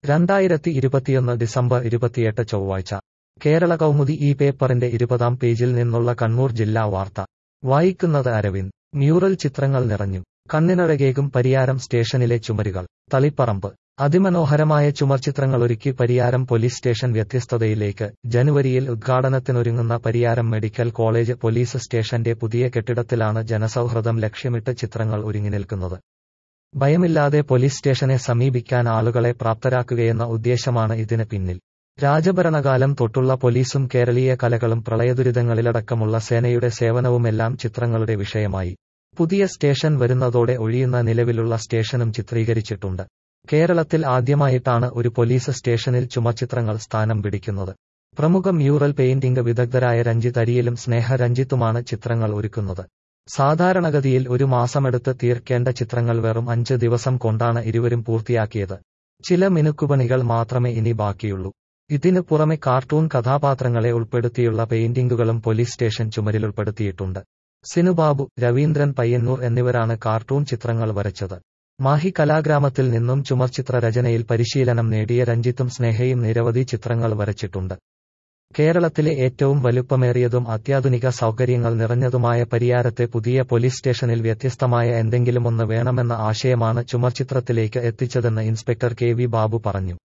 രണ്ടായിരത്തി ഇരുപത്തിയൊന്ന് ഡിസംബർ ഇരുപത്തിയെട്ട് ചൊവ്വാഴ്ച കേരള കൗമുദി ഈ പേപ്പറിന്റെ ഇരുപതാം പേജിൽ നിന്നുള്ള കണ്ണൂർ ജില്ലാ വാർത്ത വായിക്കുന്നത് അരവിന്ദ് മ്യൂറൽ ചിത്രങ്ങൾ നിറഞ്ഞു കണ്ണിനഴകേകും പരിയാരം സ്റ്റേഷനിലെ ചുമരുകൾ തളിപ്പറമ്പ് അതിമനോഹരമായ ചുമർചിത്രങ്ങളൊരുക്കി പരിയാരം പോലീസ് സ്റ്റേഷൻ വ്യത്യസ്തതയിലേക്ക് ജനുവരിയിൽ ഉദ്ഘാടനത്തിനൊരുങ്ങുന്ന പരിയാരം മെഡിക്കൽ കോളേജ് പോലീസ് സ്റ്റേഷന്റെ പുതിയ കെട്ടിടത്തിലാണ് ജനസൗഹൃദം ലക്ഷ്യമിട്ട് ചിത്രങ്ങൾ ഒരുങ്ങി നിൽക്കുന്നത് ഭയമില്ലാതെ പോലീസ് സ്റ്റേഷനെ സമീപിക്കാൻ ആളുകളെ പ്രാപ്തരാക്കുകയെന്ന ഉദ്ദേശമാണ് ഇതിന് പിന്നിൽ രാജഭരണകാലം തൊട്ടുള്ള പോലീസും കേരളീയ കലകളും പ്രളയദുരിതങ്ങളിലടക്കമുള്ള സേനയുടെ സേവനവുമെല്ലാം ചിത്രങ്ങളുടെ വിഷയമായി പുതിയ സ്റ്റേഷൻ വരുന്നതോടെ ഒഴിയുന്ന നിലവിലുള്ള സ്റ്റേഷനും ചിത്രീകരിച്ചിട്ടുണ്ട് കേരളത്തിൽ ആദ്യമായിട്ടാണ് ഒരു പോലീസ് സ്റ്റേഷനിൽ ചുമർചിത്രങ്ങൾ സ്ഥാനം പിടിക്കുന്നത് പ്രമുഖ മ്യൂറൽ പെയിന്റിംഗ് വിദഗ്ധരായ രഞ്ജിത്ത് അരിയിലും സ്നേഹ രഞ്ജിത്തുമാണ് ചിത്രങ്ങൾ ഒരുക്കുന്നത് സാധാരണഗതിയിൽ ഒരു മാസമെടുത്ത് തീർക്കേണ്ട ചിത്രങ്ങൾ വെറും അഞ്ച് ദിവസം കൊണ്ടാണ് ഇരുവരും പൂർത്തിയാക്കിയത് ചില മിനുക്കുപണികൾ മാത്രമേ ഇനി ബാക്കിയുള്ളൂ ഇതിനു പുറമെ കാർട്ടൂൺ കഥാപാത്രങ്ങളെ ഉൾപ്പെടുത്തിയുള്ള പെയിന്റിംഗുകളും പോലീസ് സ്റ്റേഷൻ ചുമരിൽ ഉൾപ്പെടുത്തിയിട്ടുണ്ട് സിനുബാബു രവീന്ദ്രൻ പയ്യന്നൂർ എന്നിവരാണ് കാർട്ടൂൺ ചിത്രങ്ങൾ വരച്ചത് മാഹി കലാഗ്രാമത്തിൽ നിന്നും ചുമർചിത്ര രചനയിൽ പരിശീലനം നേടിയ രഞ്ജിത്തും സ്നേഹയും നിരവധി ചിത്രങ്ങൾ വരച്ചിട്ടുണ്ട് കേരളത്തിലെ ഏറ്റവും വലുപ്പമേറിയതും അത്യാധുനിക സൗകര്യങ്ങൾ നിറഞ്ഞതുമായ പരിയാരത്തെ പുതിയ പോലീസ് സ്റ്റേഷനിൽ വ്യത്യസ്തമായ എന്തെങ്കിലുമൊന്ന് വേണമെന്ന ആശയമാണ് ചുമർചിത്രത്തിലേക്ക് എത്തിച്ചതെന്ന് ഇൻസ്പെക്ടർ കെ വി ബാബു പറഞ്ഞു